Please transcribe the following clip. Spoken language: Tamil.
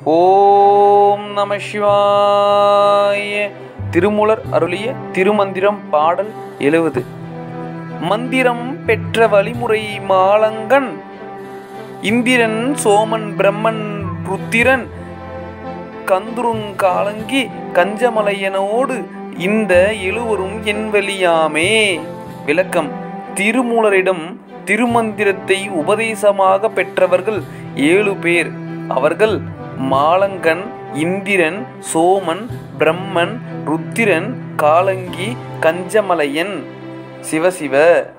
ஓம் நம சிவாய திருமூலர் அருளிய திருமந்திரம் பாடல் எழுவது மந்திரம் பெற்ற வழிமுறை மாலங்கன் இந்திரன் சோமன் பிரம்மன் ருத்திரன் கந்துருங்காலங்கி கஞ்சமலையனோடு இந்த எழுவரும் என் வெளியாமே விளக்கம் திருமூலரிடம் திருமந்திரத்தை உபதேசமாக பெற்றவர்கள் ஏழு பேர் அவர்கள் மாலங்கன் இந்திரன் சோமன் பிரம்மன் ருத்திரன் காலங்கி கஞ்சமலையன் சிவசிவ